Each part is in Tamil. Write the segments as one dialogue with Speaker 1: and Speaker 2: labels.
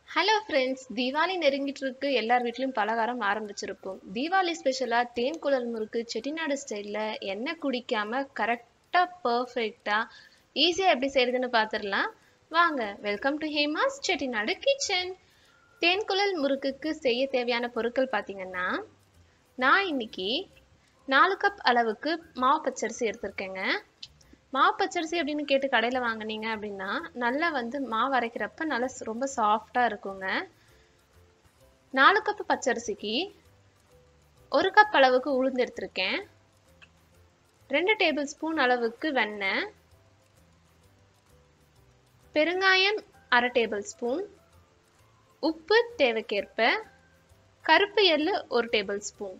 Speaker 1: ஹலோ ஃப்ரெண்ட்ஸ் தீபாவளி நெருங்கிட்டு இருக்கு எல்லார் வீட்லயும் பலகாரம் ஆரம்பிச்சிருப்போம் தீபாவளி ஸ்பெஷலா தேன் குழல் முறுக்கு செட்டிநாடு ஸ்டைல்ல எண்ணெய் குடிக்காம கரெக்டா பர்ஃபெக்டா ஈஸியா எப்படி செய்யறதுன்னு பார்த்துடலாம் வாங்க welcome to Hema's Chettinad kitchen தேன் குழல் முறுக்குக்கு செய்ய தேவையான பொருட்கள் பார்த்தீங்கன்னா நான் இன்னைக்கு நாலு கப் அளவுக்கு மாவு பச்சரிசி எடுத்திருக்கேங்க மாவு பச்சரிசி அப்படின்னு கேட்டு கடையில் வாங்குனீங்க அப்படின்னா நல்லா வந்து மாவு அரைக்கிறப்ப நல்லா ஸ்- ரொம்ப சாஃப்டாக இருக்குங்க நாலு கப் பச்சரிசிக்கு ஒரு கப் அளவுக்கு உளுந்து எடுத்திருக்கேன் ரெண்டு டேபிள் ஸ்பூன் அளவுக்கு வெண்ணெய் பெருங்காயம் அரை டேபிள் ஸ்பூன் உப்பு தேவைக்கேற்ப கருப்பு எள்ளு ஒரு டேபிள் ஸ்பூன்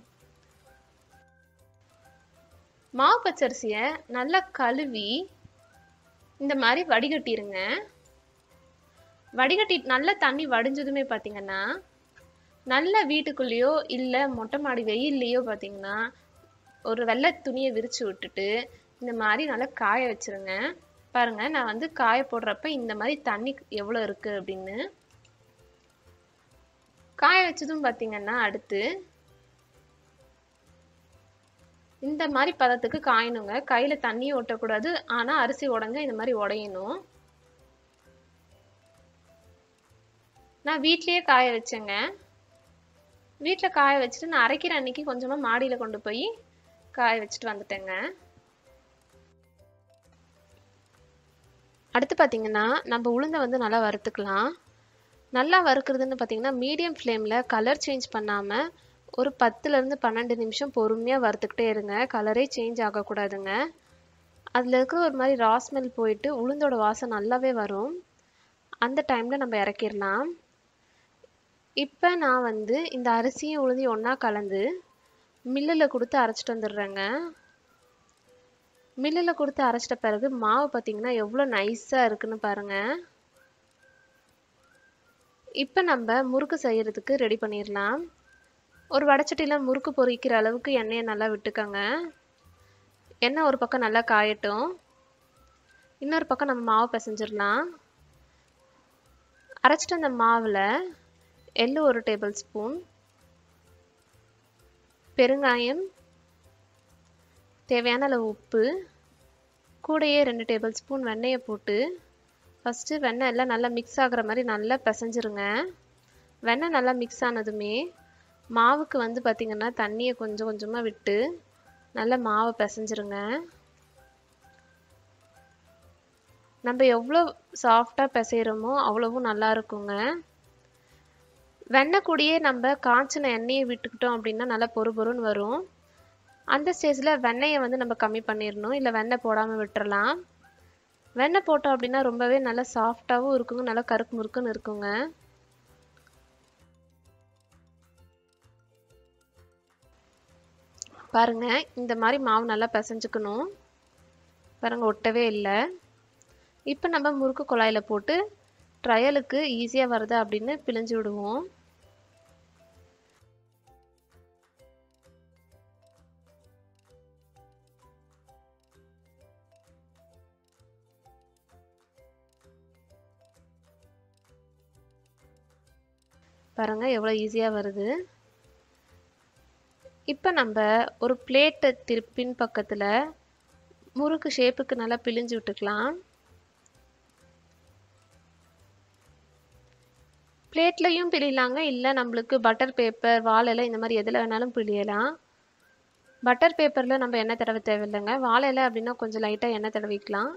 Speaker 1: மாவு பச்சரிசியை நல்லா கழுவி இந்த மாதிரி வடிகட்டிருங்க வடிகட்டி நல்ல தண்ணி வடிஞ்சதுமே பார்த்தீங்கன்னா நல்ல வீட்டுக்குள்ளேயோ இல்லை மொட்டை மாடி வெயில்லையோ பார்த்தீங்கன்னா ஒரு வெள்ளை துணியை விரிச்சு விட்டுட்டு இந்த மாதிரி நல்லா காய வச்சிருங்க பாருங்க நான் வந்து காய போடுறப்ப இந்த மாதிரி தண்ணி எவ்வளோ இருக்கு அப்படின்னு காய வச்சதும் பார்த்தீங்கன்னா அடுத்து இந்த மாதிரி பதத்துக்கு காயணுங்க கையில தண்ணி ஒட்டக்கூடாது ஆனா அரிசி உடைஞ்சா இந்த மாதிரி உடையணும் நான் வீட்லயே காய வச்சேங்க வீட்டில் காய வச்சுட்டு நான் அரைக்கிற அன்னைக்கு கொஞ்சமா மாடியில கொண்டு போய் காய வச்சுட்டு வந்துட்டேங்க அடுத்து பார்த்தீங்கன்னா நம்ம உளுந்தை வந்து நல்லா வறுத்துக்கலாம் நல்லா வறுக்கிறதுன்னு பார்த்தீங்கன்னா மீடியம் ஃப்ளேமில் கலர் சேஞ்ச் பண்ணாமல் ஒரு பத்துலேருந்து பன்னெண்டு நிமிஷம் பொறுமையாக வறுத்துக்கிட்டே இருங்க கலரே சேஞ்ச் ஆகக்கூடாதுங்க அதில் இருக்கிற ஒரு மாதிரி ரா ஸ்மெல் போயிட்டு உளுந்தோட வாசம் நல்லாவே வரும் அந்த டைமில் நம்ம இறக்கிடலாம் இப்போ நான் வந்து இந்த அரிசியும் உளுந்தையும் ஒன்றா கலந்து மில்லில் கொடுத்து அரைச்சிட்டு வந்துடுறேங்க மில்லில் கொடுத்து அரைச்சிட்ட பிறகு மாவு பார்த்தீங்கன்னா எவ்வளோ நைஸாக இருக்குன்னு பாருங்கள் இப்போ நம்ம முறுக்கு செய்யறதுக்கு ரெடி பண்ணிடலாம் ஒரு வடச்சட்டியில் முறுக்கு பொரிக்கிற அளவுக்கு எண்ணெயை நல்லா விட்டுக்கோங்க எண்ணெய் ஒரு பக்கம் நல்லா காயட்டும் இன்னொரு பக்கம் நம்ம மாவு பிசைஞ்சிடலாம் அரைச்சிட்டு அந்த மாவில் எள்ளு ஒரு டேபிள் ஸ்பூன் பெருங்காயம் தேவையான அளவு உப்பு கூடயே ரெண்டு டேபிள் ஸ்பூன் வெண்ணெயை போட்டு ஃபஸ்ட்டு வெண்ணெய் எல்லாம் நல்லா மிக்ஸ் ஆகுற மாதிரி நல்லா பிசைஞ்சிருங்க வெண்ணெய் நல்லா மிக்ஸ் ஆனதுமே மாவுக்கு வந்து பார்த்திங்கன்னா தண்ணியை கொஞ்சம் கொஞ்சமாக விட்டு நல்லா மாவை பிசைஞ்சிருங்க நம்ம எவ்வளோ சாஃப்டாக பிசைகிறோமோ அவ்வளவும் நல்லா இருக்குங்க வெண்ணெய் கூடயே நம்ம காய்ச்சின எண்ணெயை விட்டுக்கிட்டோம் அப்படின்னா நல்லா பொறு பொறுன்னு வரும் அந்த ஸ்டேஜில் வெண்ணெயை வந்து நம்ம கம்மி பண்ணிடணும் இல்லை வெண்ணெய் போடாமல் விட்டுறலாம் வெண்ணெய் போட்டோம் அப்படின்னா ரொம்பவே நல்லா சாஃப்டாகவும் இருக்குங்க நல்லா கருக்கு முறுக்குன்னு இருக்குங்க பாருங்க இந்த மாதிரி மாவு நல்லா பிசைஞ்சுக்கணும் பாருங்க ஒட்டவே இல்லை இப்போ நம்ம முறுக்கு குழாயில் போட்டு ட்ரையலுக்கு ஈஸியாக வருதா அப்படின்னு பிழிஞ்சு விடுவோம் பாருங்க எவ்வளோ ஈஸியாக வருது இப்போ நம்ம ஒரு பிளேட்டை திருப்பின் பக்கத்தில் முறுக்கு ஷேப்புக்கு நல்லா பிழிஞ்சு விட்டுக்கலாம் பிளேட்லையும் பிழியலாங்க இல்லை நம்மளுக்கு பட்டர் பேப்பர் வாழை இந்த மாதிரி எதில் வேணாலும் பிழியலாம் பட்டர் பேப்பரில் நம்ம எண்ணெய் தடவை தேவையில்லைங்க வாழை இலை அப்படின்னா கொஞ்சம் லைட்டாக எண்ணெய் தடவிக்கலாம்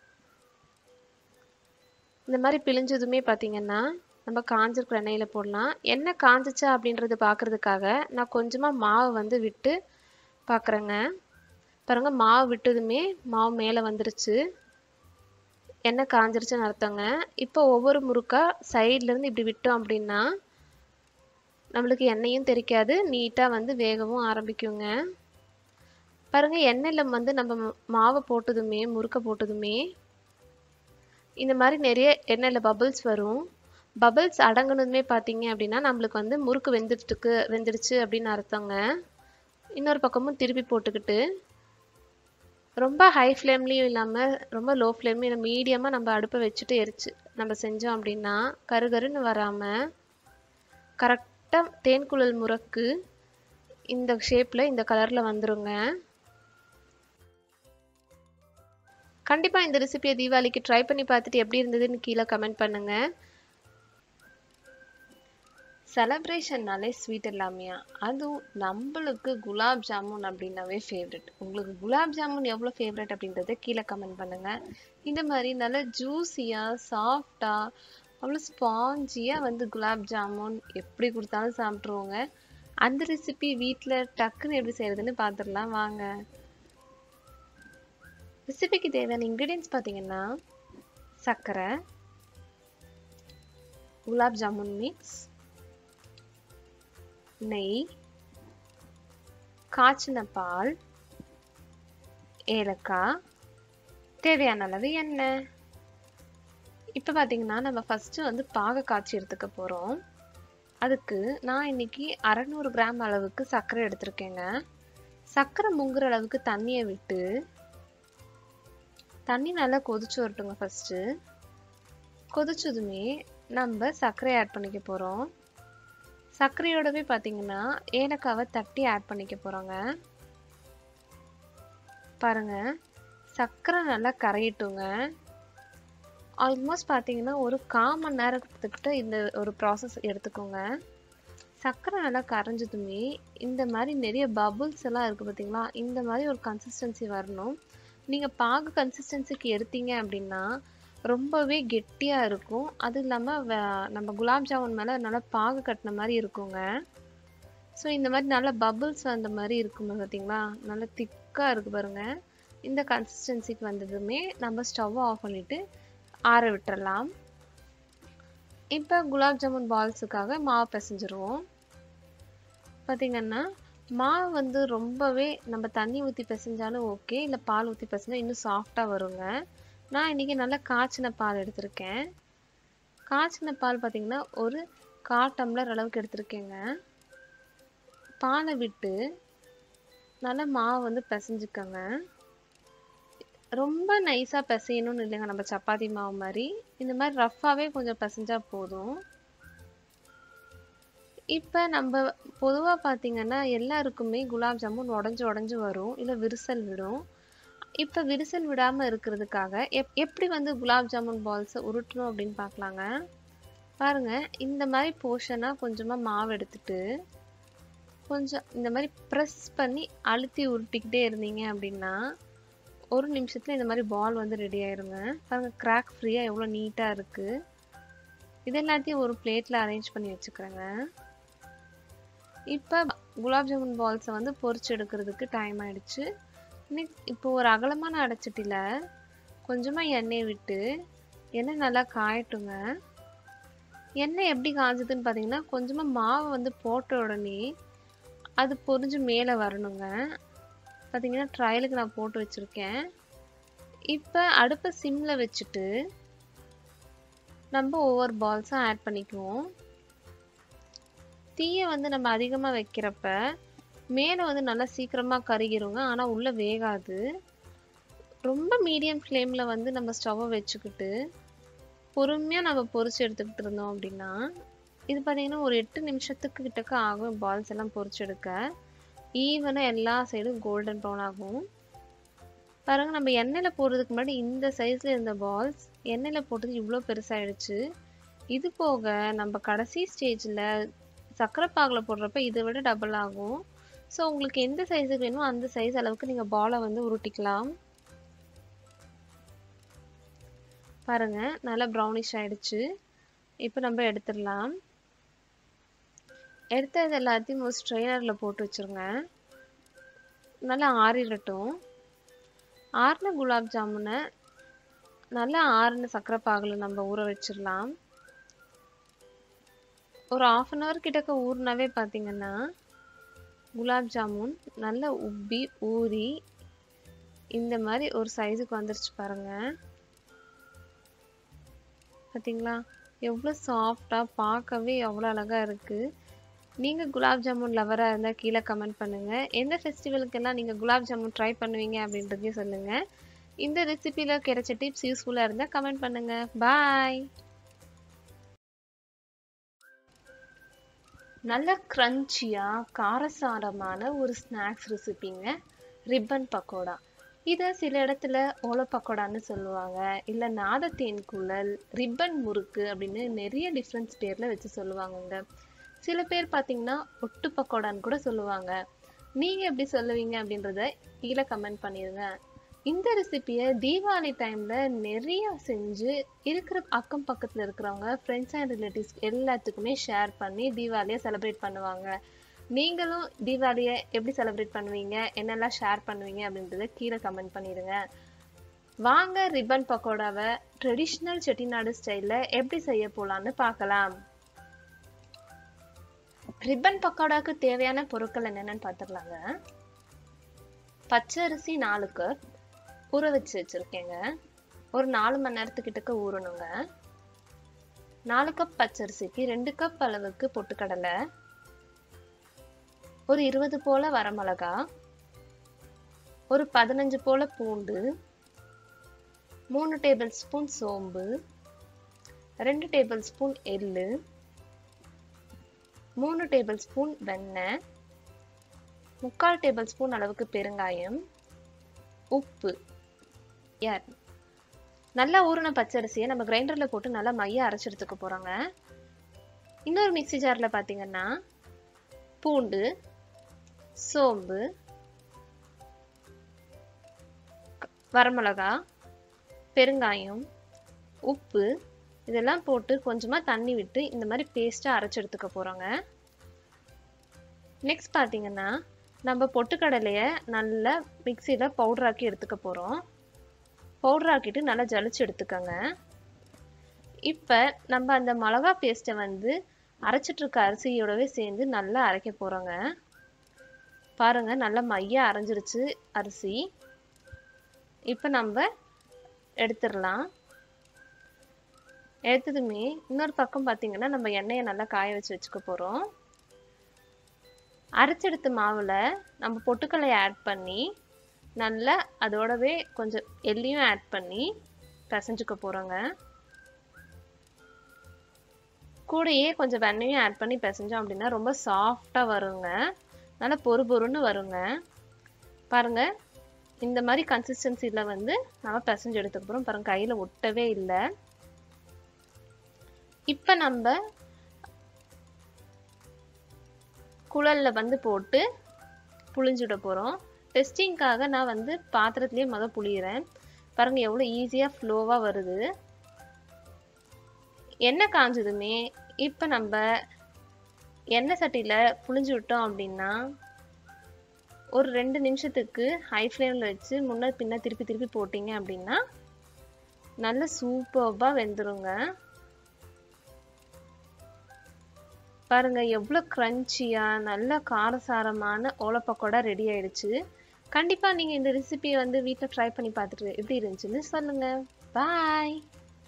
Speaker 1: இந்த மாதிரி பிழிஞ்சதுமே பார்த்தீங்கன்னா நம்ம காஞ்சிருக்கிற எண்ணெயில் போடலாம் எண்ணெய் காஞ்சிச்சா அப்படின்றது பார்க்குறதுக்காக நான் கொஞ்சமாக மாவு வந்து விட்டு பார்க்குறேங்க பாருங்க மாவு விட்டதுமே மாவு மேலே வந்துருச்சு எண்ணெய் காஞ்சிருச்சுன்னு அர்த்தங்க இப்போ ஒவ்வொரு முறுக்கா சைட்லேருந்து இப்படி விட்டோம் அப்படின்னா நம்மளுக்கு எண்ணெயும் தெரிக்காது நீட்டாக வந்து வேகவும் ஆரம்பிக்குங்க பாருங்க எண்ணெயில் வந்து நம்ம ம- மாவை போட்டதுமே முறுக்க போட்டதுமே இந்த மாதிரி நிறைய எண்ணெயில் பபிள்ஸ் வரும் பபிள்ஸ் அடங்குனதுமே பார்த்தீங்க அப்படின்னா நம்மளுக்கு வந்து முறுக்கு வெந்துட்டுக்கு வெந்துடுச்சு அப்படின்னு அர்த்தங்க இன்னொரு பக்கமும் திருப்பி போட்டுக்கிட்டு ரொம்ப ஹை ஃப்ளேம்லேயும் இல்லாமல் ரொம்ப லோ ஃப்ளேம்லேயும் மீடியமாக நம்ம அடுப்பை வச்சுட்டு எரிச்சு நம்ம செஞ்சோம் அப்படின்னா கருகருன்னு வராமல் கரெக்டாக தேன்குழல் முறுக்கு இந்த ஷேப்பில் இந்த கலரில் வந்துருங்க கண்டிப்பாக இந்த ரெசிபியை தீபாவளிக்கு ட்ரை பண்ணி பார்த்துட்டு எப்படி இருந்ததுன்னு கீழே கமெண்ட் பண்ணுங்கள் செலப்ரேஷன்னாலே ஸ்வீட் இல்லாமையா அதுவும் நம்மளுக்கு குலாப் ஜாமுன் அப்படின்னாவே ஃபேவரட் உங்களுக்கு குலாப் ஜாமுன் எவ்வளோ ஃபேவரட் அப்படின்றத கீழே கமெண்ட் பண்ணுங்கள் இந்த மாதிரி நல்ல ஜூஸியாக சாஃப்டாக அவ்வளோ ஸ்பாஞ்சியாக வந்து குலாப் ஜாமுன் எப்படி கொடுத்தாலும் சாப்பிட்ருவோங்க அந்த ரெசிபி வீட்டில் டக்குன்னு எப்படி செய்கிறதுன்னு பார்த்துடலாம் வாங்க ரெசிபிக்கு தேவையான இன்க்ரீடியன்ஸ் பார்த்தீங்கன்னா சர்க்கரை குலாப் ஜாமுன் மிக்ஸ் நெய் காய்ச்சின பால் ஏலக்காய் தேவையான அளவு எண்ணெய் இப்போ பார்த்தீங்கன்னா நம்ம ஃபஸ்ட்டு வந்து பாக காய்ச்சி எடுத்துக்க போகிறோம் அதுக்கு நான் இன்னைக்கு அறநூறு கிராம் அளவுக்கு சர்க்கரை எடுத்திருக்கேங்க சர்க்கரை முங்குற அளவுக்கு தண்ணியை விட்டு தண்ணி நல்லா கொதிச்சு வரட்டுங்க ஃபஸ்ட்டு கொதிச்சதுமே நம்ம சர்க்கரை ஆட் பண்ணிக்க போகிறோம் சர்க்கரையோடவே பார்த்தீங்கன்னா ஏலக்காவை தட்டி ஆட் பண்ணிக்க போகிறோங்க பாருங்க சர்க்கரை நல்லா கரையட்டுங்க ஆல்மோஸ்ட் பார்த்தீங்கன்னா ஒரு கால் மணி நேரத்துக்கிட்ட இந்த ஒரு ப்ராசஸ் எடுத்துக்கோங்க சர்க்கரை நல்லா கரைஞ்சதுமே இந்த மாதிரி நிறைய பபுள்ஸ் எல்லாம் இருக்குது பார்த்தீங்களா இந்த மாதிரி ஒரு கன்சிஸ்டன்சி வரணும் நீங்கள் பாகு கன்சிஸ்டன்சிக்கு எடுத்தீங்க அப்படின்னா ரொம்பவே கெட்டியாக இருக்கும் அது இல்லாமல் நம்ம குலாப் ஜாமுன் மேலே நல்லா பாகு கட்டின மாதிரி இருக்குங்க ஸோ இந்த மாதிரி நல்ல பபுள்ஸ் வந்த மாதிரி இருக்கும் பார்த்தீங்களா நல்லா திக்காக இருக்குது பாருங்கள் இந்த கன்சிஸ்டன்சிக்கு வந்ததுமே நம்ம ஸ்டவ்வை ஆஃப் பண்ணிவிட்டு ஆற விட்டுறலாம் இப்போ குலாப் ஜாமுன் பால்ஸுக்காக மாவு பிசைஞ்சிருவோம் பார்த்திங்கன்னா மாவு வந்து ரொம்பவே நம்ம தண்ணி ஊற்றி பிசைஞ்சாலும் ஓகே இல்லை பால் ஊற்றி பிசைஞ்சா இன்னும் சாஃப்டாக வருங்க நான் இன்றைக்கி நல்லா காய்ச்சின பால் எடுத்திருக்கேன் காய்ச்சின பால் பார்த்திங்கன்னா ஒரு கால் டம்ளர் அளவுக்கு எடுத்திருக்கேங்க பாலை விட்டு நல்லா மாவு வந்து பிசைஞ்சுக்கோங்க ரொம்ப நைஸாக பிசையணும்னு இல்லைங்க நம்ம சப்பாத்தி மாவு மாதிரி இந்த மாதிரி ரஃப்பாகவே கொஞ்சம் பிசைஞ்சா போதும் இப்போ நம்ம பொதுவாக பார்த்தீங்கன்னா எல்லாருக்குமே குலாப் ஜாமுன் உடஞ்சி உடஞ்சி வரும் இல்லை விரிசல் விடும் இப்போ விரிசல் விடாமல் இருக்கிறதுக்காக எப் எப்படி வந்து குலாப் ஜாமுன் பால்ஸை உருட்டணும் அப்படின்னு பார்க்கலாங்க பாருங்கள் இந்த மாதிரி போர்ஷனாக கொஞ்சமாக மாவு எடுத்துட்டு கொஞ்சம் இந்த மாதிரி ப்ரெஸ் பண்ணி அழுத்தி உருட்டிக்கிட்டே இருந்தீங்க அப்படின்னா ஒரு நிமிஷத்தில் இந்த மாதிரி பால் வந்து ரெடி ஆயிருங்க பாருங்கள் கிராக் ஃப்ரீயாக எவ்வளோ நீட்டாக இருக்குது இது எல்லாத்தையும் ஒரு பிளேட்டில் அரேஞ்ச் பண்ணி வச்சுக்கிறேங்க இப்போ குலாப் ஜாமுன் பால்ஸை வந்து பொரிச்சு எடுக்கிறதுக்கு டைம் ஆயிடுச்சு இன்னைக்கு இப்போ ஒரு அகலமான அடைச்சட்டியில் கொஞ்சமாக எண்ணெய் விட்டு எண்ணெய் நல்லா காயட்டுங்க எண்ணெய் எப்படி காஞ்சதுன்னு பார்த்தீங்கன்னா கொஞ்சமாக மாவு வந்து போட்ட உடனே அது பொரிஞ்சு மேலே வரணுங்க பார்த்தீங்கன்னா ட்ரையலுக்கு நான் போட்டு வச்சுருக்கேன் இப்போ அடுப்பை சிம்மில் வச்சுட்டு நம்ம ஒவ்வொரு பால்ஸும் ஆட் பண்ணிக்குவோம் தீயை வந்து நம்ம அதிகமாக வைக்கிறப்ப மேலே வந்து நல்லா சீக்கிரமாக கருகிருங்க ஆனால் உள்ளே வேகாது ரொம்ப மீடியம் ஃப்ளேமில் வந்து நம்ம ஸ்டவ்வை வச்சுக்கிட்டு பொறுமையாக நம்ம பொரிச்சு எடுத்துக்கிட்டு இருந்தோம் அப்படின்னா இது பார்த்திங்கன்னா ஒரு எட்டு நிமிஷத்துக்கு கிட்டக்க ஆகும் பால்ஸ் எல்லாம் பொரிச்சு எடுக்க ஈவனாக எல்லா சைடும் கோல்டன் ப்ரௌன் ஆகும் பாருங்கள் நம்ம எண்ணெயில் போடுறதுக்கு முன்னாடி இந்த சைஸில் இருந்த பால்ஸ் எண்ணெயில் போட்டது இவ்வளோ பெருசாகிடுச்சு இது போக நம்ம கடைசி ஸ்டேஜில் சர்க்கரை பாகில் போடுறப்ப இதை விட டபுள் ஆகும் ஸோ உங்களுக்கு எந்த சைஸுக்கு வேணுமோ அந்த சைஸ் அளவுக்கு நீங்கள் பாலை வந்து உருட்டிக்கலாம் பாருங்க நல்லா ப்ரௌனிஷ் ஆயிடுச்சு இப்போ நம்ம எடுத்துடலாம் எடுத்தது எல்லாத்தையும் ஒரு ஸ்ட்ரெயினரில் போட்டு வச்சுருங்க நல்லா ஆறிடட்டும் ஆறின குலாப் ஜாமுனை நல்லா ஆறின சர்க்கரை பாகில் நம்ம ஊற வச்சிடலாம் ஒரு ஆஃப் அன் ஹவர் கிட்டக்க ஊறினாவே பார்த்தீங்கன்னா குலாப் ஜாமுன் நல்லா உப்பி ஊறி இந்த மாதிரி ஒரு சைஸுக்கு வந்துருச்சு பாருங்க பார்த்தீங்களா எவ்வளோ சாஃப்டாக பார்க்கவே எவ்வளோ அழகாக இருக்குது நீங்கள் குலாப் ஜாமுன் லவராக இருந்தால் கீழே கமெண்ட் பண்ணுங்கள் எந்த ஃபெஸ்டிவலுக்கெல்லாம் நீங்கள் குலாப் ஜாமுன் ட்ரை பண்ணுவீங்க அப்படின்றதையும் சொல்லுங்கள் இந்த ரெசிபியில் கிடைச்ச டிப்ஸ் யூஸ்ஃபுல்லாக இருந்தால் கமெண்ட் பண்ணுங்கள் பாய் நல்ல க்ரன்ச்சியாக காரசாரமான ஒரு ஸ்நாக்ஸ் ரெசிபிங்க ரிப்பன் பக்கோடா இதை சில இடத்துல ஓலை பக்கோடான்னு சொல்லுவாங்க இல்லை நாதத்தேன் குழல் ரிப்பன் முறுக்கு அப்படின்னு நிறைய டிஃப்ரெண்ட்ஸ் பேரில் வச்சு சொல்லுவாங்கங்க சில பேர் பார்த்தீங்கன்னா ஒட்டு பக்கோடான்னு கூட சொல்லுவாங்க நீங்கள் எப்படி சொல்லுவீங்க அப்படின்றத கீழே கமெண்ட் பண்ணிடுங்க இந்த ரெசிபியை தீபாவளி டைமில் நிறைய செஞ்சு இருக்கிற அக்கம் பக்கத்தில் இருக்கிறவங்க ஃப்ரெண்ட்ஸ் அண்ட் ரிலேட்டிவ்ஸ் எல்லாத்துக்குமே ஷேர் பண்ணி தீபாவளியை செலிப்ரேட் பண்ணுவாங்க நீங்களும் தீபாவளியை எப்படி செலிப்ரேட் பண்ணுவீங்க என்னெல்லாம் ஷேர் பண்ணுவீங்க அப்படின்றத கீழே கமெண்ட் பண்ணிடுங்க வாங்க ரிப்பன் பக்கோடாவை ட்ரெடிஷ்னல் செட்டிநாடு ஸ்டைலில் எப்படி செய்ய போகலான்னு பார்க்கலாம் ரிப்பன் பக்கோடாவுக்கு தேவையான பொருட்கள் என்னென்னு பார்த்துடலாங்க பச்சரிசி நாலு கப் ஊற வச்சு வச்சுருக்கேங்க ஒரு நாலு மணி நேரத்துக்கிட்டக்க ஊறணுங்க நாலு கப் பச்சரிசிக்கு ரெண்டு கப் அளவுக்கு பொட்டுக்கடலை ஒரு இருபது போல வரமிளகா ஒரு பதினஞ்சு போல பூண்டு மூணு டேபிள் ஸ்பூன் சோம்பு ரெண்டு டேபிள் ஸ்பூன் எள்ளு மூணு டேபிள் ஸ்பூன் வெண்ணெய் முக்கால் டேபிள் ஸ்பூன் அளவுக்கு பெருங்காயம் உப்பு யார் நல்லா ஊறின பச்சரிசியை நம்ம கிரைண்டரில் போட்டு நல்லா மைய அரைச்சி எடுத்துக்க போகிறோங்க இன்னொரு மிக்சி ஜாரில் பார்த்தீங்கன்னா பூண்டு சோம்பு வரமிளகா பெருங்காயம் உப்பு இதெல்லாம் போட்டு கொஞ்சமாக தண்ணி விட்டு இந்த மாதிரி பேஸ்ட்டாக அரைச்சி எடுத்துக்க போகிறோங்க நெக்ஸ்ட் பார்த்தீங்கன்னா நம்ம பொட்டுக்கடலையை நல்லா மிக்சியில் பவுடராக்கி எடுத்துக்க போகிறோம் பவுடராக்கிட்டு நல்லா ஜலிச்சு எடுத்துக்கோங்க இப்போ நம்ம அந்த மிளகா பேஸ்ட்டை வந்து அரைச்சிட்ருக்க அரிசியோடவே சேர்ந்து நல்லா அரைக்க போகிறோங்க பாருங்கள் நல்லா மைய அரைஞ்சிருச்சு அரிசி இப்போ நம்ம எடுத்துடலாம் எடுத்ததுமே இன்னொரு பக்கம் பார்த்தீங்கன்னா நம்ம எண்ணெயை நல்லா காய வச்சு வச்சுக்க போகிறோம் அரைச்செடுத்த மாவில் நம்ம பொட்டுக்கல்லையை ஆட் பண்ணி நல்லா அதோடவே கொஞ்சம் எள்ளியும் ஆட் பண்ணி பிசைஞ்சுக்க போகிறோங்க கூடயே கொஞ்சம் வெண்ணையும் ஆட் பண்ணி பிசைஞ்சோம் அப்படின்னா ரொம்ப சாஃப்டாக வருங்க நல்லா பொறு பொறுன்னு வருங்க பாருங்கள் இந்த மாதிரி கன்சிஸ்டன்சியில் வந்து நம்ம பிசைஞ்சு எடுத்துக்க போகிறோம் பாருங்கள் கையில் ஒட்டவே இல்லை இப்போ நம்ம குழலில் வந்து போட்டு புளிஞ்சுட போகிறோம் டெஸ்டிங்க்காக நான் வந்து பாத்திரத்துலேயே மொதல் புளியிறேன் பாருங்கள் எவ்வளோ ஈஸியாக ஃப்ளோவாக வருது எண்ணெய் காஞ்சதுமே இப்போ நம்ம எண்ணெய் சட்டியில் புளிஞ்சு விட்டோம் அப்படின்னா ஒரு ரெண்டு நிமிஷத்துக்கு ஹை ஃப்ளேமில் வச்சு முன்ன பின்ன திருப்பி திருப்பி போட்டிங்க அப்படின்னா நல்ல சூப்பர்பாக வெந்துருங்க பாருங்க எவ்வளோ க்ரன்ச்சியாக நல்ல காரசாரமான ஓலப்பக்கோடா ரெடி ஆயிடுச்சு கண்டிப்பாக நீங்கள் இந்த ரெசிபியை வந்து வீட்டில் ட்ரை பண்ணி பார்த்துட்டு எப்படி இருந்துச்சுன்னு சொல்லுங்கள் bye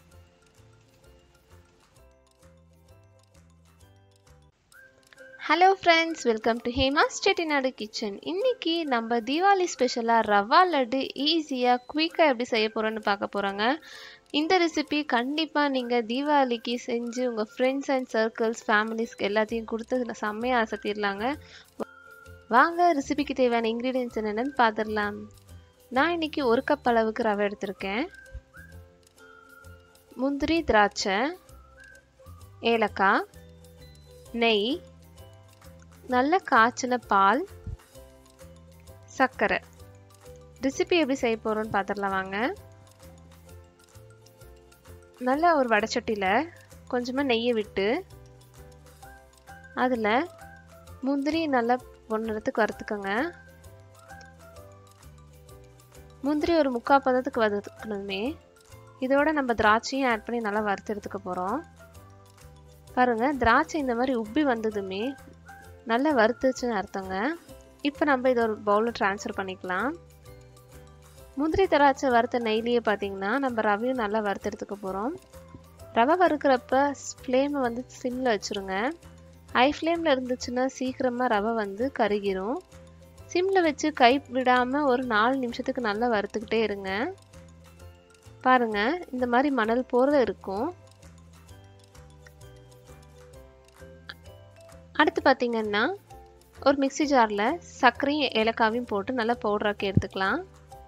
Speaker 1: hello friends welcome to Hema's Chettinad kitchen இன்னைக்கு நம்ம தீபாவளி ஸ்பெஷலாக ரவா லட்டு ஈஸியாக குயிக்காக எப்படி செய்ய போகிறோன்னு பார்க்க போகிறோங்க இந்த ரெசிபி கண்டிப்பாக நீங்கள் தீபாவளிக்கு செஞ்சு உங்கள் ஃப்ரெண்ட்ஸ் அண்ட் சர்க்கிள்ஸ் ஃபேமிலிஸ்க்கு எல்லாத்தையும் கொடுத்து செம்மையாக அசத்திடலாங்க வாங்க ரெசிபிக்கு தேவையான இன்க்ரீடியன்ஸ் என்னென்னு பார்த்துடலாம் நான் இன்னைக்கு ஒரு கப் அளவுக்கு ரவை எடுத்திருக்கேன் முந்திரி திராட்சை ஏலக்காய் நெய் நல்ல காய்ச்சின பால் சர்க்கரை ரெசிபி எப்படி செய்ய போகிறோன்னு பார்த்துடலாம் வாங்க நல்ல ஒரு வடைச்சட்டியில் கொஞ்சமாக நெய்யை விட்டு அதில் முந்திரி நல்லா பொன்னிறத்துக்கு வறுத்துக்கோங்க முந்திரி ஒரு முக்கால் பதத்துக்கு வதக்கணுமே இதோட நம்ம திராட்சையும் ஆட் பண்ணி நல்லா வறுத்து எடுத்துக்க போகிறோம் பாருங்கள் திராட்சை இந்த மாதிரி உப்பி வந்ததுமே நல்லா வறுத்துச்சுன்னு அர்த்தங்க இப்போ நம்ம இதை ஒரு பவுலில் ட்ரான்ஸ்ஃபர் பண்ணிக்கலாம் முந்திரி திராட்சை வறுத்த நெய்லியே பார்த்தீங்கன்னா நம்ம ரவையும் நல்லா வறுத்து எடுத்துக்க போகிறோம் ரவை வறுக்கிறப்ப ஃப்ளேமை வந்து சிம்மில் வச்சுருங்க ஹை ஃப்ளேமில் இருந்துச்சுன்னா சீக்கிரமாக ரவை வந்து கருகிரும் சிம்மில் வச்சு கை விடாமல் ஒரு நாலு நிமிஷத்துக்கு நல்லா வறுத்துக்கிட்டே இருங்க பாருங்க இந்த மாதிரி மணல் போல இருக்கும் அடுத்து பார்த்தீங்கன்னா ஒரு மிக்சி ஜாரில் சர்க்கரையும் ஏலக்காவையும் போட்டு நல்லா பவுடராக்கி எடுத்துக்கலாம்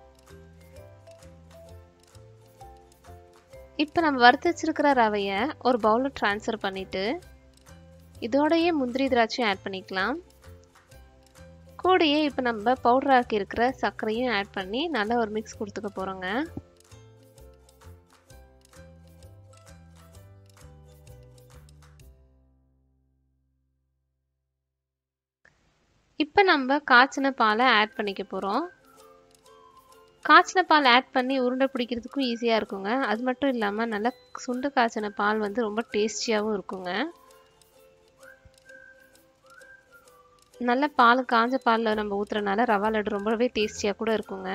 Speaker 1: இப்போ நம்ம வறுத்து வச்சிருக்கிற ரவையை ஒரு பவுலில் ட்ரான்ஸ்ஃபர் பண்ணிவிட்டு இதோடையே முந்திரி திராட்சையும் ஆட் பண்ணிக்கலாம் கூடயே இப்போ நம்ம பவுடர் ஆக்கி இருக்கிற சர்க்கரையும் ஆட் பண்ணி நல்லா ஒரு மிக்ஸ் கொடுத்துக்க போகிறோங்க இப்போ நம்ம காய்ச்சின பாலை ஆட் பண்ணிக்க போகிறோம் காய்ச்சின பால் ஆட் பண்ணி உருண்டை பிடிக்கிறதுக்கும் ஈஸியாக இருக்குங்க அது மட்டும் இல்லாமல் நல்லா சுண்டு காய்ச்சின பால் வந்து ரொம்ப டேஸ்டியாகவும் இருக்குங்க நல்ல பால் காஞ்ச பாலில் நம்ம ஊற்றுறனால ரவா லட்டு ரொம்பவே டேஸ்டியாக கூட இருக்குங்க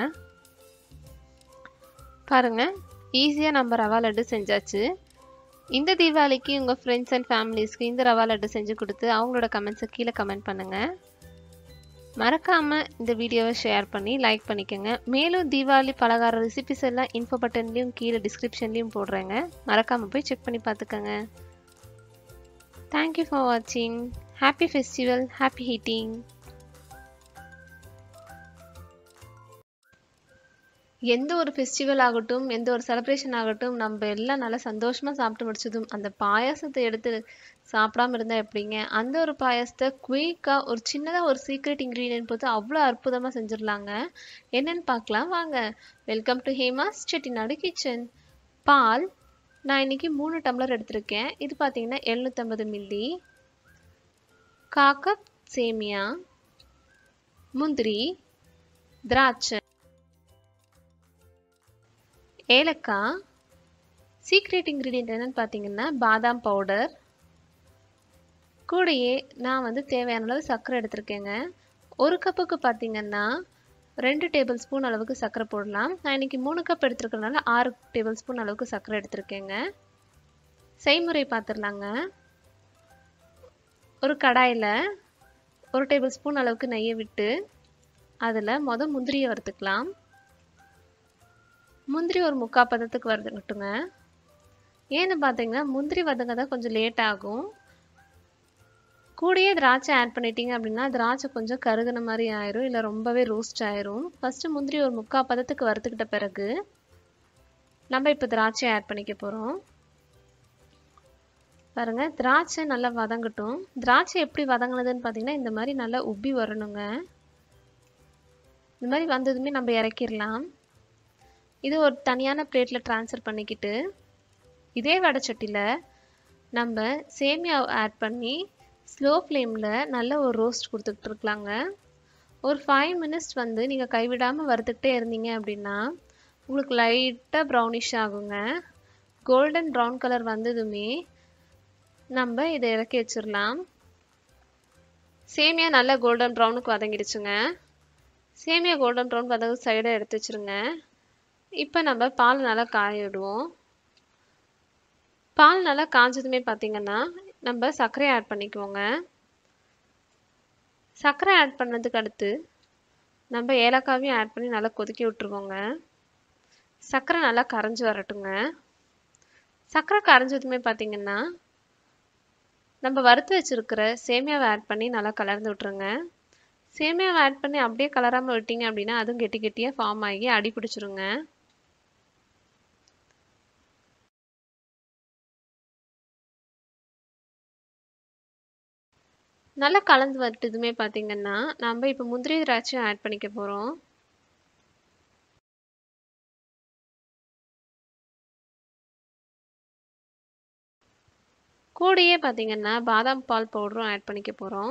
Speaker 1: பாருங்கள் ஈஸியாக நம்ம ரவா லட்டு செஞ்சாச்சு இந்த தீபாவளிக்கு உங்கள் ஃப்ரெண்ட்ஸ் அண்ட் ஃபேமிலிஸ்க்கு இந்த ரவா லட்டு செஞ்சு கொடுத்து அவங்களோட கமெண்ட்ஸை கீழே கமெண்ட் பண்ணுங்கள் மறக்காமல் இந்த வீடியோவை ஷேர் பண்ணி லைக் பண்ணிக்கோங்க மேலும் தீபாவளி பலகார ரெசிபிஸ் எல்லாம் இன்ஃபோ பட்டன்லேயும் கீழே டிஸ்கிரிப்ஷன்லேயும் போடுறேங்க மறக்காமல் போய் செக் பண்ணி பார்த்துக்கோங்க தேங்க்யூ ஃபார் வாட்சிங் ஹாப்பி ஃபெஸ்டிவல் ஹாப்பி ஹீட்டிங் எந்த ஒரு ஃபெஸ்டிவல் ஆகட்டும் எந்த ஒரு செலிப்ரேஷன் ஆகட்டும் நம்ம எல்லாம் நல்லா சந்தோஷமாக சாப்பிட்டு முடிச்சதும் அந்த பாயாசத்தை எடுத்து சாப்பிடாம இருந்தால் எப்படிங்க அந்த ஒரு பாயாசத்தை குயிக்காக ஒரு சின்னதாக ஒரு சீக்ரெட் இன்க்ரீடியன்ட் போட்டு அவ்வளோ அற்புதமாக செஞ்சிடலாங்க என்னன்னு பார்க்கலாம் வாங்க welcome to Hema's Chettinad kitchen பால் நான் இன்னைக்கு மூணு டம்ளர் எடுத்திருக்கேன் இது பார்த்தீங்கன்னா எழுநூற்றம்பது மில்லி காக்கப் சேமியா முந்திரி திராட்சை ஏலக்காய் சீக்ரெட் இன்க்ரீடியன்ட் என்னன்னு பார்த்தீங்கன்னா பாதாம் பவுடர் கூடயே நான் வந்து தேவையான அளவு சர்க்கரை எடுத்திருக்கேங்க ஒரு கப்புக்கு பார்த்தீங்கன்னா ரெண்டு டேபிள் ஸ்பூன் அளவுக்கு சர்க்கரை போடலாம் நான் இன்னைக்கு மூணு கப் எடுத்துருக்கறனால ஆறு டேபிள் ஸ்பூன் அளவுக்கு சர்க்கரை எடுத்திருக்கேங்க செய்முறை பார்த்துடலாங்க ஒரு கடாயில் ஒரு டேபிள் ஸ்பூன் அளவுக்கு நெய்யை விட்டு அதில் மொதல் முந்திரியை வறுத்துக்கலாம் முந்திரி ஒரு முக்கால் பதத்துக்கு வறுத்துக்கட்டுங்க ஏன்னு பார்த்தீங்கன்னா முந்திரி வதங்க தான் கொஞ்சம் லேட் ஆகும் கூடயே திராட்சை ஆட் பண்ணிட்டீங்க அப்படின்னா திராட்சை கொஞ்சம் கருகுன மாதிரி ஆயிரும் இல்லை ரொம்பவே ரோஸ்ட் ஆயிரும் ஃபஸ்ட்டு முந்திரி ஒரு முக்கால் பதத்துக்கு வறுத்துக்கிட்ட பிறகு நம்ம இப்போ திராட்சை ஆட் பண்ணிக்க போகிறோம் பாருங்க திராட்சை நல்லா வதங்கட்டும் திராட்சை எப்படி வதங்கினதுன்னு பார்த்தீங்கன்னா இந்த மாதிரி நல்லா உப்பி வரணுங்க இந்த மாதிரி வந்ததுமே நம்ம இறக்கிடலாம் இது ஒரு தனியான பிளேட்டில் ட்ரான்ஸ்ஃபர் பண்ணிக்கிட்டு இதே வடைச்சட்டியில் நம்ம சேமியாவை ஆட் பண்ணி ஸ்லோ ஃப்ளேமில் நல்ல ஒரு ரோஸ்ட் கொடுத்துக்கிட்டு இருக்கலாங்க ஒரு ஃபைவ் மினிட்ஸ் வந்து நீங்கள் கைவிடாமல் வறுத்துக்கிட்டே இருந்தீங்க அப்படின்னா உங்களுக்கு லைட்டாக ப்ரௌனிஷ் ஆகுங்க கோல்டன் ப்ரௌன் கலர் வந்ததுமே நம்ம இதை இறக்கி வச்சிடலாம் சேமியா நல்லா கோல்டன் ப்ரௌனுக்கு வதங்கிடுச்சுங்க சேமியா கோல்டன் ப்ரௌன் வதங்க சைடாக எடுத்து வச்சுருங்க இப்போ நம்ம பால் நல்லா காய விடுவோம் பால் நல்லா காஞ்சதுமே பார்த்தீங்கன்னா நம்ம சர்க்கரை ஆட் பண்ணிக்குவோங்க சர்க்கரை ஆட் பண்ணதுக்கு அடுத்து நம்ம ஏலக்காவையும் ஆட் பண்ணி நல்லா கொதிக்க விட்டுருவோங்க சர்க்கரை நல்லா கரைஞ்சி வரட்டுங்க சர்க்கரை கரைஞ்சதுமே பார்த்தீங்கன்னா நம்ம வறுத்து வச்சுருக்கிற சேமியாவை ஆட் பண்ணி நல்லா கலர்ந்து விட்டுருங்க சேமியாவை ஆட் பண்ணி அப்படியே கலராமல் விட்டீங்க அப்படின்னா அதுவும் கெட்டி கெட்டியாக ஃபார்ம் ஆகி அடி பிடிச்சிருங்க நல்லா கலந்து விட்டதுமே பார்த்தீங்கன்னா நம்ம இப்போ முந்திரி திராட்சை ஆட் பண்ணிக்க போகிறோம் கூடயே பார்த்தீங்கன்னா பாதாம் பால் பவுடரும் ஆட் பண்ணிக்க போகிறோம்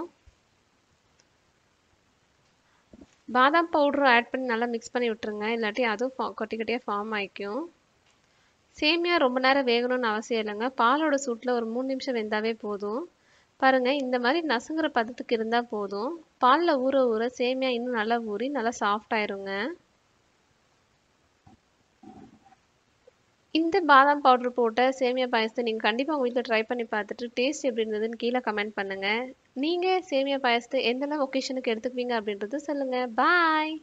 Speaker 1: பாதாம் பவுடரும் ஆட் பண்ணி நல்லா மிக்ஸ் பண்ணி விட்டுருங்க இல்லாட்டி அதுவும் கொட்டி கொட்டியாக ஃபார்ம் ஆகிக்கும் சேமியா ரொம்ப நேரம் வேகணும்னு அவசியம் இல்லைங்க பாலோட சூட்டில் ஒரு மூணு நிமிஷம் வெந்தாவே போதும் பாருங்க இந்த மாதிரி நசுங்குற பதத்துக்கு இருந்தால் போதும் பாலில் ஊற ஊற சேமியா இன்னும் நல்லா ஊறி நல்லா சாஃப்ட் ஆயிருங்க இந்த பாதாம் பவுடர் போட்ட சேமியா பாயசத்தை நீங்கள் கண்டிப்பாக உங்கள் வீட்டில் ட்ரை பண்ணி பார்த்துட்டு டேஸ்ட் எப்படி இருந்ததுன்னு கீழே கமெண்ட் பண்ணுங்கள் நீங்கள் சேமியா பாயசத்தை எந்தெல்லாம் ஒகேஷனுக்கு எடுத்துக்குவீங்க அப்படின்றது சொல்லுங்கள் பாய்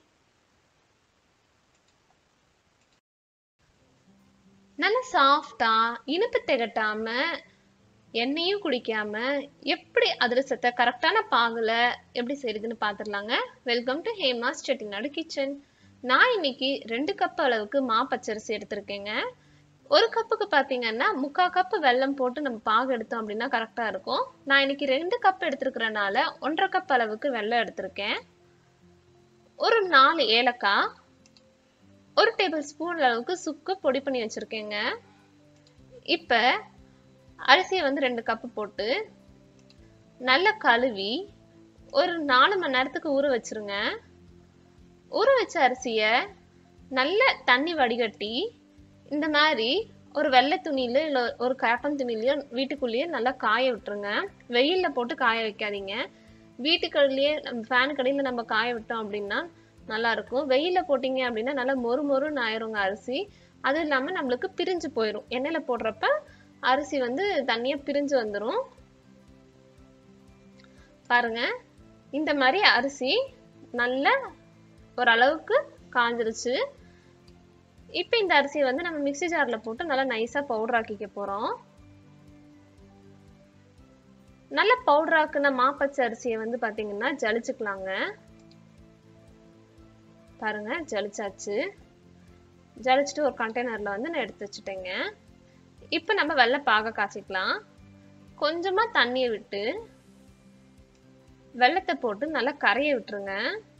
Speaker 1: நல்ல சாஃப்டா இனிப்பு திகட்டாம எண்ணெயும் குடிக்காம எப்படி அதிரசத்தை கரெக்டான பாகுல எப்படி செய்யுதுன்னு பார்த்துடலாங்க welcome to Hema's Chettinad kitchen நான் இன்னைக்கு ரெண்டு கப் அளவுக்கு மா பச்சரிசி எடுத்திருக்கேங்க ஒரு கப்புக்கு பார்த்தீங்கன்னா முக்கால் கப்பு வெல்லம் போட்டு நம்ம பாகு எடுத்தோம் அப்படின்னா கரெக்டாக இருக்கும் நான் இன்னைக்கு ரெண்டு கப் எடுத்துருக்கிறனால ஒன்றரை கப் அளவுக்கு வெல்லம் எடுத்திருக்கேன் ஒரு நாலு ஏலக்காய் ஒரு டேபிள் ஸ்பூன் அளவுக்கு சுக்கு பொடி பண்ணி வச்சுருக்கேங்க இப்போ அரிசியை வந்து ரெண்டு கப்பு போட்டு நல்லா கழுவி ஒரு நாலு மணி நேரத்துக்கு ஊற வச்சிருங்க ஊற வச்ச அரிசியை நல்ல தண்ணி வடிகட்டி இந்த மாதிரி ஒரு வெள்ளை துணியில இல்லை ஒரு காட்டன் துணிலையோ வீட்டுக்குள்ளேயே நல்லா காய விட்டுருங்க வெயிலில் போட்டு காய வைக்காதீங்க வீட்டுக்கடையிலேயே நம்ம ஃபேன் கடையில் நம்ம காய விட்டோம் அப்படின்னா நல்லா இருக்கும் வெயிலில் போட்டிங்க அப்படின்னா நல்லா மொறு மொறுன்னு ஆயிருங்க அரிசி அதுவும் இல்லாமல் நம்மளுக்கு பிரிஞ்சு போயிடும் எண்ணெயில் போடுறப்ப அரிசி வந்து தண்ணியாக பிரிஞ்சு வந்துடும் பாருங்க இந்த மாதிரி அரிசி நல்ல ஓரளவுக்கு காஞ்சிருச்சு இப்போ இந்த அரிசியை வந்து நம்ம மிக்சி ஜாரில் போட்டு நல்லா நைஸாக பவுடர் ஆக்கிக்க போகிறோம் நல்ல பவுடர் ஆக்குன மாப்பச்சை அரிசியை வந்து பார்த்தீங்கன்னா ஜலிச்சுக்கலாங்க பாருங்க ஜலிச்சாச்சு ஜலிச்சுட்டு ஒரு கண்டெய்னரில் வந்து நான் எடுத்து வச்சுட்டேங்க இப்போ நம்ம வெள்ளை பாக காய்ச்சிக்கலாம் கொஞ்சமாக தண்ணியை விட்டு வெள்ளத்தை போட்டு நல்லா கரைய விட்டுருங்க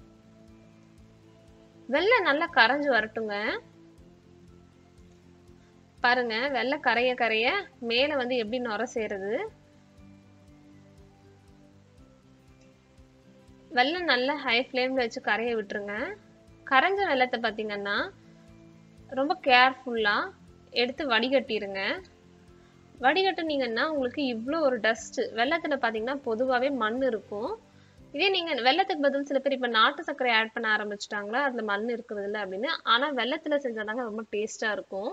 Speaker 1: வெள்ளம் நல்லா கரைஞ்சு வரட்டுங்க பாருங்க வெள்ளை கரைய கரைய மேலே வந்து எப்படி நுர சேருது வெள்ளம் நல்லா ஹை ஃப்ளேமில் வச்சு கரைய விட்டுருங்க கரைஞ்ச வெள்ளத்தை பார்த்தீங்கன்னா ரொம்ப கேர்ஃபுல்லாக எடுத்து வடிகட்டிடுங்க வடிகட்டுனீங்கன்னா உங்களுக்கு இவ்வளோ ஒரு டஸ்ட்டு வெள்ளத்தில் பார்த்தீங்கன்னா பொதுவாகவே மண் இருக்கும் இதே நீங்கள் வெள்ளத்துக்கு பதில் சில பேர் இப்போ நாட்டு சர்க்கரை ஆட் பண்ண ஆரம்பிச்சிட்டாங்களா அதில் மண் இருக்கிறது இல்லை அப்படின்னு ஆனால் வெள்ளத்தில் செஞ்சாதாங்க ரொம்ப டேஸ்ட்டாக இருக்கும்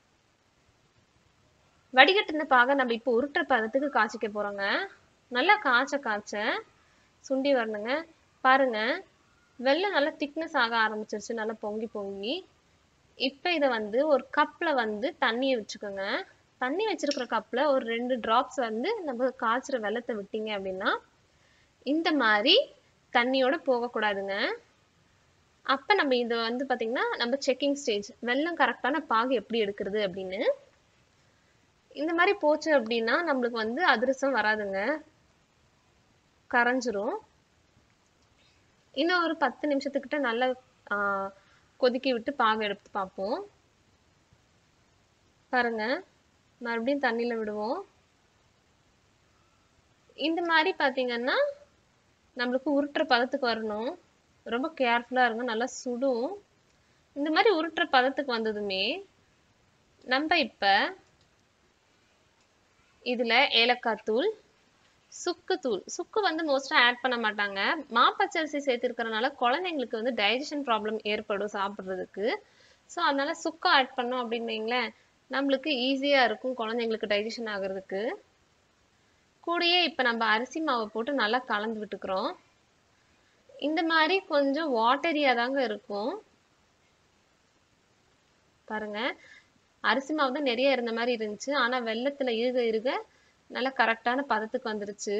Speaker 1: வடிகட்டின பாக நம்ம இப்போ உருட்டுற பதத்துக்கு காய்ச்சிக்க போகிறோங்க நல்லா காய்ச்ச காய்ச்ச சுண்டி வரணுங்க பாருங்க வெள்ளம் நல்லா திக்னஸ் ஆக ஆரம்பிச்சிருச்சு நல்லா பொங்கி பொங்கி இப்போ இதை வந்து ஒரு கப்பில் வந்து தண்ணியை வச்சுக்கோங்க தண்ணி வச்சிருக்கிற கப்பில் ஒரு ரெண்டு ட்ராப்ஸ் வந்து நம்ம காய்ச்சுற வெள்ளத்தை விட்டீங்க அப்படின்னா இந்த மாதிரி தண்ணியோட போகக்கூடாதுங்க அப்போ நம்ம இதை வந்து பார்த்திங்கன்னா நம்ம செக்கிங் ஸ்டேஜ் வெள்ளம் கரெக்டான பாகு எப்படி எடுக்கிறது அப்படின்னு இந்த மாதிரி போச்சு அப்படின்னா நம்மளுக்கு வந்து அதிரசம் வராதுங்க கரைஞ்சிரும் இன்னும் ஒரு பத்து நிமிஷத்துக்கிட்ட நல்லா கொதிக்க விட்டு பாகு எடுத்து பார்ப்போம் பாருங்க மறுபடியும் தண்ணியில் விடுவோம் இந்த மாதிரி பார்த்தீங்கன்னா நம்மளுக்கு உருட்டுற பதத்துக்கு வரணும் ரொம்ப கேர்ஃபுல்லாக இருங்க நல்லா சுடும் இந்த மாதிரி உருட்டுற பதத்துக்கு வந்ததுமே நம்ம இப்போ இதில் ஏலக்காய் தூள் சுக்கு தூள் சுக்கு வந்து மோஸ்ட்டாக ஆட் பண்ண மாட்டாங்க மாப்பச்சரிசி சேர்த்துருக்கறனால குழந்தைங்களுக்கு வந்து டைஜஷன் ப்ராப்ளம் ஏற்படும் சாப்பிட்றதுக்கு ஸோ அதனால சுக்கு ஆட் பண்ணோம் அப்படின்னு வைங்களேன் நம்மளுக்கு ஈஸியாக இருக்கும் குழந்தைங்களுக்கு டைஜஷன் ஆகுறதுக்கு கூடயே இப்போ நம்ம அரிசி மாவை போட்டு நல்லா கலந்து விட்டுக்கிறோம் இந்த மாதிரி கொஞ்சம் வாட்டரியாக தாங்க இருக்கும் பாருங்க அரிசி மாவு தான் நிறைய இருந்த மாதிரி இருந்துச்சு ஆனால் வெள்ளத்தில் இருக இருக நல்லா கரெக்டான பதத்துக்கு வந்துருச்சு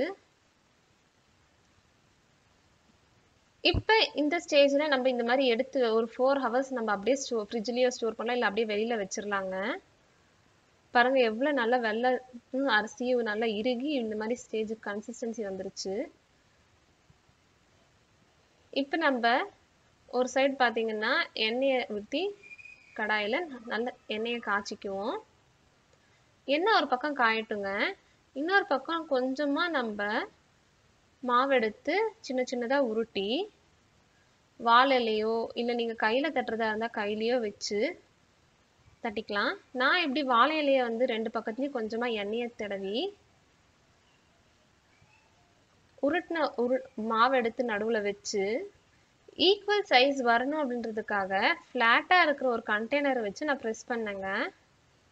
Speaker 1: இப்போ இந்த ஸ்டேஜில் நம்ம இந்த மாதிரி எடுத்து ஒரு ஃபோர் ஹவர்ஸ் நம்ம அப்படியே ஸ்டோ ஃப்ரிட்ஜ்லேயோ ஸ்டோர் பண்ணலாம் இல்லை அப்படியே வெளியில் வச்சிடலாங்க பாருங்க எவ்வளோ நல்லா வெள்ளை அரிசியும் நல்லா இறுகி இந்த மாதிரி ஸ்டேஜ் கன்சிஸ்டன்சி வந்துருச்சு இப்போ நம்ம ஒரு சைடு பார்த்தீங்கன்னா எண்ணெயை ஊற்றி கடாயில் நல்ல எண்ணெயை காய்ச்சிக்குவோம் எண்ணெய் ஒரு பக்கம் காயட்டுங்க இன்னொரு பக்கம் கொஞ்சமாக நம்ம மாவு எடுத்து சின்ன சின்னதாக உருட்டி வாழலையோ இல்லை நீங்கள் கையில் தட்டுறதா இருந்தால் கையிலையோ வச்சு தட்டிக்கலாம் நான் இப்படி வாழை இலையை வந்து ரெண்டு பக்கத்துலேயும் கொஞ்சமாக எண்ணெயை தடவி உருட்டின உரு மாவு எடுத்து நடுவில் வச்சு ஈக்குவல் சைஸ் வரணும் அப்படின்றதுக்காக ஃப்ளாட்டாக இருக்கிற ஒரு கண்டெய்னரை வச்சு நான் ப்ரெஸ் பண்ணேங்க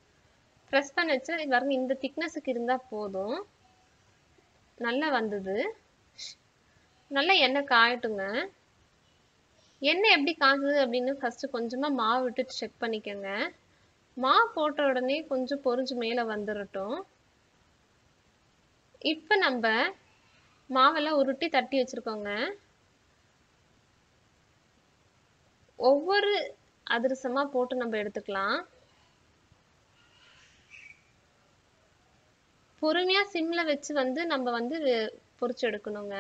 Speaker 1: ப்ரெஸ் பண்ண வச்சு பாருங்க இந்த திக்னஸுக்கு இருந்தால் போதும் நல்லா வந்தது நல்லா எண்ணெய் காயட்டுங்க எண்ணெய் எப்படி காய்ச்சது அப்படின்னு ஃபஸ்ட்டு கொஞ்சமாக மாவு விட்டு செக் பண்ணிக்கோங்க மாவு போட்ட உடனே கொஞ்சம் பொரிஞ்சு மேலே வந்துடட்டும் இப்போ நம்ம மாவெல்லாம் உருட்டி தட்டி வச்சுருக்கோங்க ஒவ்வொரு அதிரசமாக போட்டு நம்ம எடுத்துக்கலாம் பொறுமையாக சிம்மில் வச்சு வந்து நம்ம வந்து பொரிச்சு எடுக்கணுங்க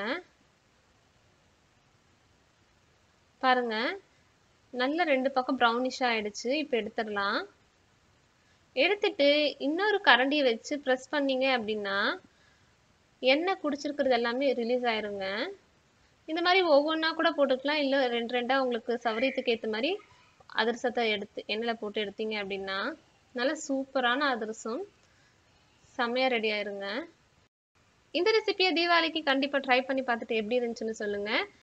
Speaker 1: பாருங்க நல்ல ரெண்டு பக்கம் ப்ரௌனிஷாக ஆயிடுச்சு இப்போ எடுத்துடலாம் எடுத்துட்டு இன்னொரு கரண்டியை வச்சு ப்ரெஸ் பண்ணீங்க அப்படின்னா எண்ணெய் குடிச்சிருக்கிறது எல்லாமே ரிலீஸ் ஆயிருங்க இந்த மாதிரி ஒவ்வொன்றா கூட போட்டுக்கலாம் இல்லை ரெண்டு ரெண்டாக உங்களுக்கு சௌரியத்துக்கு ஏற்ற மாதிரி அதிரசத்தை எடுத்து எண்ணெயில் போட்டு எடுத்தீங்க அப்படின்னா நல்ல சூப்பரான அதிரசம் செம்மையாக ரெடி ஆயிருங்க இந்த ரெசிபியை தீபாவளிக்கு கண்டிப்பாக ட்ரை பண்ணி பார்த்துட்டு எப்படி இருந்துச்சுன்னு சொல்லுங்கள்